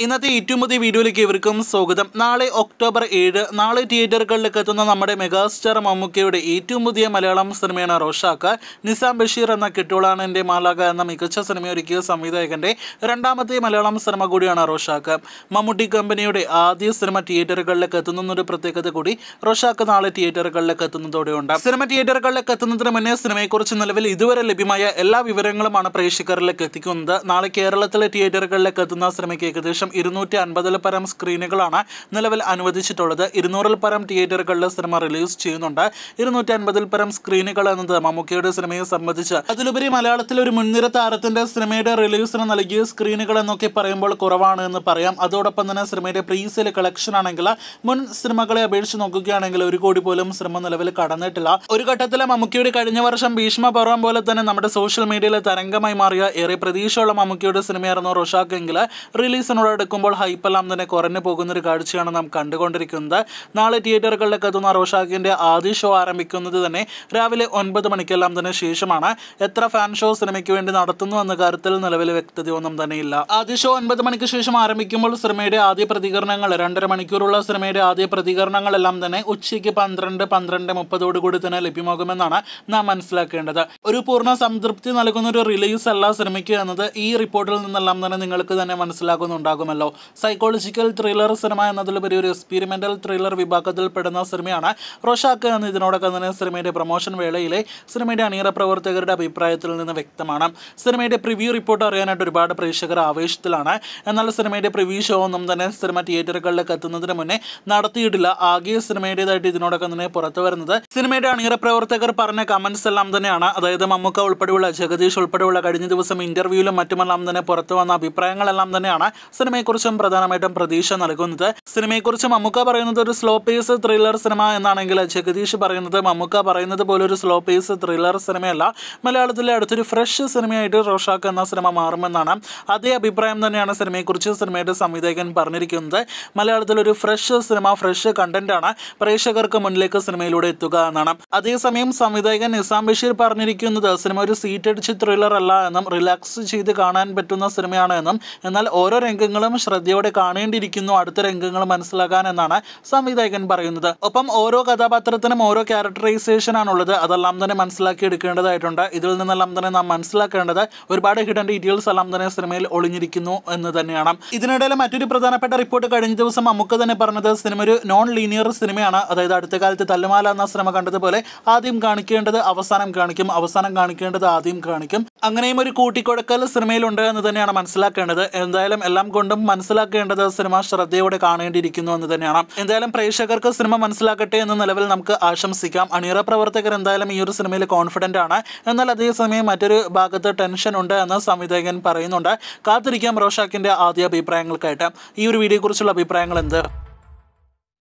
ഇന്നത്തെ ഏറ്റവും പുതിയ വീഡിയോയിലേക്ക് ഇവർക്കും സ്വാഗതം നാളെ ഒക്ടോബർ ഏഴ് നാളെ തിയേറ്ററുകളിലേക്ക് എത്തുന്ന നമ്മുടെ മെഗാസ്റ്റാർ മമ്മൂക്കയുടെ ഏറ്റവും പുതിയ മലയാളം സിനിമയാണ് റോഷാക്ക് നിസാം ബഷീർ എന്ന കിട്ടോളാണ് എൻ്റെ മാലാക എന്ന മികച്ച സിനിമയൊരുക്കിയ സംവിധായകൻ്റെ രണ്ടാമത്തെ മലയാളം സിനിമ കൂടിയാണ് റോഷാക്ക് മമ്മൂട്ടി കമ്പനിയുടെ ആദ്യ സിനിമ തിയേറ്ററുകളിലേക്ക് എത്തുന്നൊരു പ്രത്യേകത കൂടി റോഷാക്ക് നാളെ തിയേറ്ററുകളിലേക്ക് എത്തുന്നതോടെയുണ്ട് സിനിമ തിയേറ്ററുകളിലേക്ക് എത്തുന്നതിന് മുന്നേ സിനിമയെക്കുറിച്ച് നിലവിൽ ഇതുവരെ ലഭ്യമായ എല്ലാ വിവരങ്ങളുമാണ് പ്രേക്ഷകരിലേക്ക് എത്തിക്കുന്നത് നാളെ കേരളത്തിലെ തിയേറ്ററുകളിലേക്ക് എത്തുന്ന സിനിമയ്ക്ക് ഏകദേശം ഇരുന്നൂറ്റി അൻപതിൽ പരം സ്ക്രീനുകളാണ് നിലവിൽ അനുവദിച്ചിട്ടുള്ളത് ഇരുന്നൂറിൽ പരം തിയേറ്ററുകളിൽ സിനിമ റിലീസ് ചെയ്യുന്നുണ്ട് ഇരുന്നൂറ്റി അൻപതിൽ പരം സ്ക്രീനുകൾ എന്നത് മമ്മൂക്കയുടെ സിനിമയെ സംബന്ധിച്ച് അതിലുപരി മലയാളത്തിൽ ഒരു മുൻനിര താരത്തിന്റെ സിനിമയുടെ റിലീസിന് നൽകിയ സ്ക്രീനുകൾ എന്നൊക്കെ പറയുമ്പോൾ കുറവാണ് എന്ന് പറയാം അതോടൊപ്പം തന്നെ സിനിമയുടെ പ്രീസെയിൽ കളക്ഷൻ ആണെങ്കിൽ മുൻ സിനിമകളെ അപേക്ഷിച്ച് നോക്കുകയാണെങ്കിൽ ഒരു കോടി പോലും സിനിമ നിലവിൽ കടന്നിട്ടില്ല ഒരു ഘട്ടത്തിലെ മമ്മൂക്കയുടെ കഴിഞ്ഞ വർഷം ഭീഷ്മ പർവം പോലെ തന്നെ നമ്മുടെ സോഷ്യൽ മീഡിയയിലെ തരംഗമായി മാറിയ ഏറെ പ്രതീക്ഷയുള്ള മമ്മൂക്കയുടെ സിനിമയായിരുന്നു റൊഷാക്ക് എങ്കിൽ റിലീസിനോടടുക്കുമ്പോൾ ഹൈപ്പെല്ലാം തന്നെ കുറഞ്ഞു പോകുന്ന ഒരു കാഴ്ചയാണ് നാം കണ്ടുകൊണ്ടിരിക്കുന്നത് നാളെ തിയേറ്ററുകളിലേക്ക് എത്തുന്ന റോഷാക്കിന്റെ ആദ്യ ഷോ ആരംഭിക്കുന്നത് തന്നെ രാവിലെ ഒൻപത് മണിക്കെല്ലാം തന്നെ ശേഷമാണ് എത്ര ഫാൻ ഷോ സിനിമയ്ക്ക് വേണ്ടി നടത്തുന്നു എന്ന കാര്യത്തിൽ നിലവിൽ വ്യക്തതയൊന്നും തന്നെയില്ല ആദ്യ ഷോ ഒൻപത് മണിക്ക് ശേഷം ആരംഭിക്കുമ്പോൾ സിനിമയുടെ ആദ്യ പ്രതികരണങ്ങൾ രണ്ടര മണിക്കൂറുള്ള സിനിമയുടെ ആദ്യ പ്രതികരണങ്ങളെല്ലാം തന്നെ ഉച്ചയ്ക്ക് പന്ത്രണ്ട് പന്ത്രണ്ട് മുപ്പതോടുകൂടി തന്നെ ലഭ്യമാകുമെന്നാണ് നാം മനസ്സിലാക്കേണ്ടത് ഒരു പൂർണ്ണ സംതൃപ്തി നൽകുന്ന ഒരു റിലീസ് അല്ല സിനിമയ്ക്ക് എന്നത് ഈ റിപ്പോർട്ടിൽ നിന്നെല്ലാം തന്നെ നിങ്ങൾക്ക് തന്നെ മനസ്സിലാകുന്നുണ്ടാകുമല്ലോ സൈക്കോളജിക്കൽ ത്രില്ലർ സിനിമ എന്നതിലുപരി ഒരു എക്സ്പീരിമെന്റൽ ത്രില്ലർ വിഭാഗത്തിൽ പെടുന്ന സിനിമയാണ് റോഷാക്ക് എന്ന് ഇതിനോടൊപ്പം തന്നെ സിനിമയുടെ പ്രൊമോഷൻ വേളയിലെ സിനിമയുടെ അണിയറ പ്രവർത്തകരുടെ അഭിപ്രായത്തിൽ നിന്ന് വ്യക്തമാണ് സിനിമയുടെ പ്രിവ്യൂ റിപ്പോർട്ട് അറിയാനായിട്ട് ഒരുപാട് പ്രേക്ഷകർ ആവേശത്തിലാണ് എന്നാൽ സിനിമയുടെ പ്രിവ്യൂ ഷോ ഒന്നും തന്നെ സിനിമ തിയേറ്ററുകളിലേക്ക് എത്തുന്നതിന് മുന്നേ നടത്തിയിട്ടില്ല ആകെ സിനിമയുടേതായിട്ട് ഇതിനോടൊപ്പം തന്നെ പുറത്തു വരുന്നത് സിനിമയുടെ അണിയറ പ്രവർത്തകർ പറഞ്ഞ കമന്റ്സ് എല്ലാം തന്നെയാണ് അതായത് മമ്മൂക്ക ഉൾപ്പെടെയുള്ള ജഗദീഷ് ഉൾപ്പെടെയുള്ള കഴിഞ്ഞ ദിവസം ഇന്റർവ്യൂവിലും മറ്റുമെല്ലാം തന്നെ പുറത്തു വന്ന അഭിപ്രായങ്ങളെല്ലാം തന്നെയാണ് സിനിമയെക്കുറിച്ചും പ്രധാനമായിട്ടും പ്രതീക്ഷ നൽകുന്നത് സിനിമയെക്കുറിച്ച് മമ്മൂക്ക പറയുന്നത് ഒരു സ്ലോ പേസ് ത്രില്ലർ സിനിമ എന്നാണെങ്കിൽ ജഗദീഷ് പറയുന്നത് മമ്മൂക്ക പറയുന്നത് പോലെ ഒരു സ്ലോ പേസ് ത്രില്ലർ സിനിമയല്ല മലയാളത്തിലെ അടുത്തൊരു ഫ്രഷ് സിനിമയായിട്ട് റോഷാക്ക് എന്ന സിനിമ മാറുമെന്നാണ് അതേ അഭിപ്രായം തന്നെയാണ് സിനിമയെക്കുറിച്ച് സിനിമയുടെ സംവിധായകൻ പറഞ്ഞിരിക്കുന്നത് മലയാളത്തിൽ ഒരു ഫ്രഷ് സിനിമ ഫ്രഷ് കണ്ടന്റ് ആണ് പ്രേക്ഷകർക്ക് മുന്നിലേക്ക് സിനിമയിലൂടെ എത്തുക എന്നാണ് അതേസമയം സംവിധായകൻ നിസാം ബഷീർ പറഞ്ഞിരിക്കുന്നത് സിനിമ ഒരു സീറ്റടിച്ച് ത്രില്ലർ അല്ല എന്നും റിലാക്സ് ചെയ്ത് കാണാൻ പറ്റുന്ന സിനിമയാണ് എന്നും എന്നാൽ ഓരോ രംഗങ്ങളും ശ്രദ്ധയോടെ കാണേണ്ടിയിരിക്കുന്നു അടുത്ത രംഗങ്ങൾ മനസ്സിലാക്കാൻ എന്നാണ് സംവിധായകൻ പറയുന്നത് ഒപ്പം ഓരോ കഥാപാത്രത്തിനും ഓരോ ക്യാരക്ടറൈസേഷൻ ആണുള്ളത് അതെല്ലാം തന്നെ മനസ്സിലാക്കി എടുക്കേണ്ടതായിട്ടുണ്ട് ഇതിൽ നിന്നെല്ലാം തന്നെ നാം മനസ്സിലാക്കേണ്ടത് ഒരുപാട് ഹിഡൻ ഡീറ്റെയിൽസ് എല്ലാം തന്നെ സിനിമയിൽ ഒളിഞ്ഞിരിക്കുന്നു എന്ന് തന്നെയാണ് ഇതിനിടയിൽ മറ്റൊരു പ്രധാനപ്പെട്ട റിപ്പോർട്ട് കഴിഞ്ഞ ദിവസം നമുക്ക് തന്നെ പറഞ്ഞത് സിനിമ ഒരു നോൺ ലീനിയർ സിനിമയാണ് അതായത് അടുത്ത കാലത്ത് തല്ലുമാല എന്ന സിനിമ കണ്ടതുപോലെ ആദ്യം കാണിക്കേണ്ടത് അവസാനം കാണിക്കും അവസാനം കാണിക്കേണ്ടത് ആദ്യം കാണിക്കും അങ്ങനെയും ഒരു കൂട്ടിക്കൊടുക്കൽ സിനിമയിലുണ്ട് എന്ന് തന്നെയാണ് മനസ്സിലാക്കേണ്ടത് എന്തായാലും എല്ലാം കൊണ്ടും മനസ്സിലാക്കേണ്ടത് സിനിമ ശ്രദ്ധയോടെ കാണേണ്ടിയിരിക്കുന്നു എന്ന് തന്നെയാണ് എന്തായാലും പ്രേക്ഷകർക്ക് സിനിമ മനസ്സിലാക്കട്ടെ എന്ന നിലവിൽ നമുക്ക് ആശംസിക്കാം അണിയറ പ്രവർത്തകർ എന്തായാലും ഈ ഒരു സിനിമയിൽ കോൺഫിഡൻ്റ് ആണ് എന്നാൽ അതേസമയം മറ്റൊരു ഭാഗത്ത് ടെൻഷൻ ഉണ്ട് എന്ന് സംവിധായകൻ പറയുന്നുണ്ട് കാത്തിരിക്കാം റോഷാക്കിൻ്റെ ആദ്യ അഭിപ്രായങ്ങൾക്കായിട്ട് ഈ ഒരു വീഡിയോയെക്കുറിച്ചുള്ള അഭിപ്രായങ്ങൾ എന്ത്